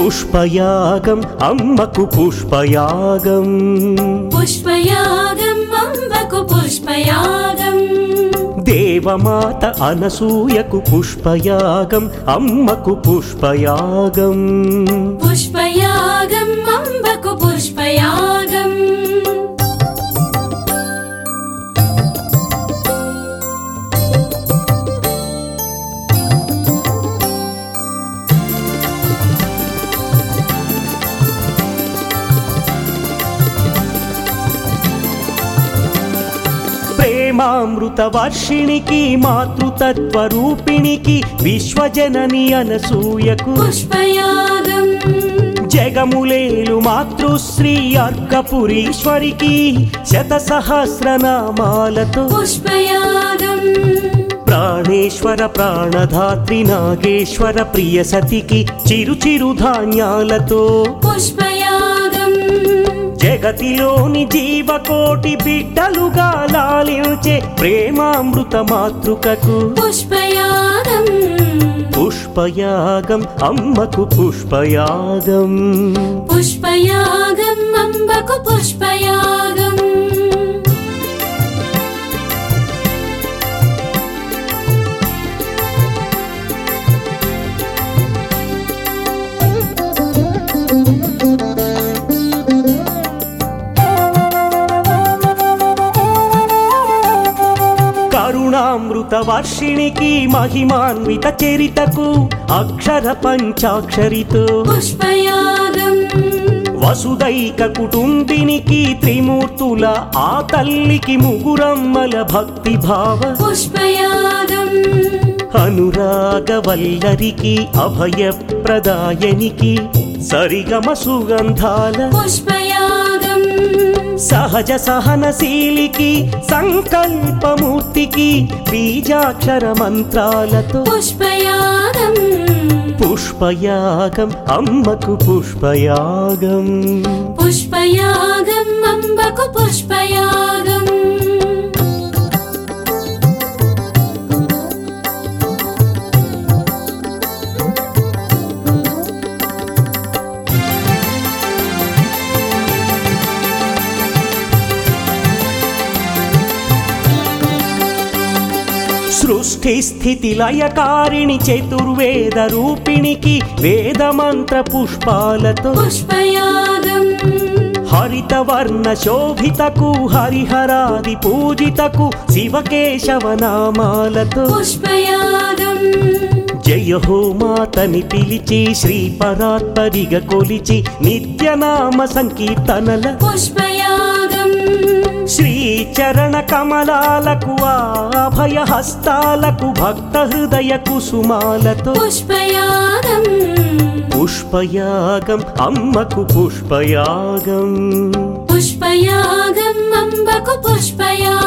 పుష్పయాగం అమ్మకు పుష్పయాగం పుష్పయాగం అంబకు పుష్పయాగం దేవమాత అనసూయకు పుష్పయాగం అమ్మకు పుష్పయాగం పుష్పయాగం అంబకు పుష్పయాగం ప్రేమామృత వర్షిణికి మాతృతత్వ రూపిణికి విశ్వజనని అనసూయకు పుష్పయాగం జగములేలు మాతృశ్రీ అర్కపురీశ్వరికి శత సహస్రనామాలతో పుష్పయాగం ప్రాణేశ్వర ప్రాణధాత్రి నాగేశ్వర ప్రియ సతికి చిరు చిరు ధాన్యాలతో పుష్పయాగం జగతిలోని జీవకోటి బిడ్డలుగా లాలించే ప్రేమామృత మాతృకకు పుష్పయాగం పుష్పయాగం అమ్మకు పుష్పయాగం పుష్పయాగం అంబకు పుష్పయాగం కరుణామృత వర్షిణికి మహిమాన్విత చరితకు అక్షర పంచాక్షరితో పుష్పయాగం వసుదైక కుటుంబినికి త్రిమూర్తుల ఆ తల్లికి ముగురమ్మల భక్తి భావ పుష్పయాగం అనురాగ వల్లరికి అభయ ప్రదాయనికి సరిగమ సుగంధాల పుష్పయాగం సహజ సహనశీలికి సంకల్పమూర్తికి బీజాక్షర మంత్రాలతో పుష్పయాగం పుష్పయాగం అమ్మకు పుష్పయాగం పుష్పయాగం అంబకు పుష్పయాగం సృష్టి స్థితి లయకారిణి చతుర్వేద రూపిణికి వేదమంత్ర పుష్పాలతో పుష్పయాగం హరిత వర్ణ శోభితకు హరిహరాది పూజితకు శివకేశవ నామాలతో పుష్పయాగం జయ హో మాతని పిలిచి శ్రీ పరాత్పరిగ కొలిచి నిత్యనామ సంకీర్తనల పుష్పయాగం శ్రీ చరణ కమలాలకు అభయ హస్తాలకు భక్త హృదయ కుసుమాలతో పుష్పయాగం పుష్పయాగం అమ్మకు పుష్పయాగం పుష్పయాగం అంబకు పుష్పయాగం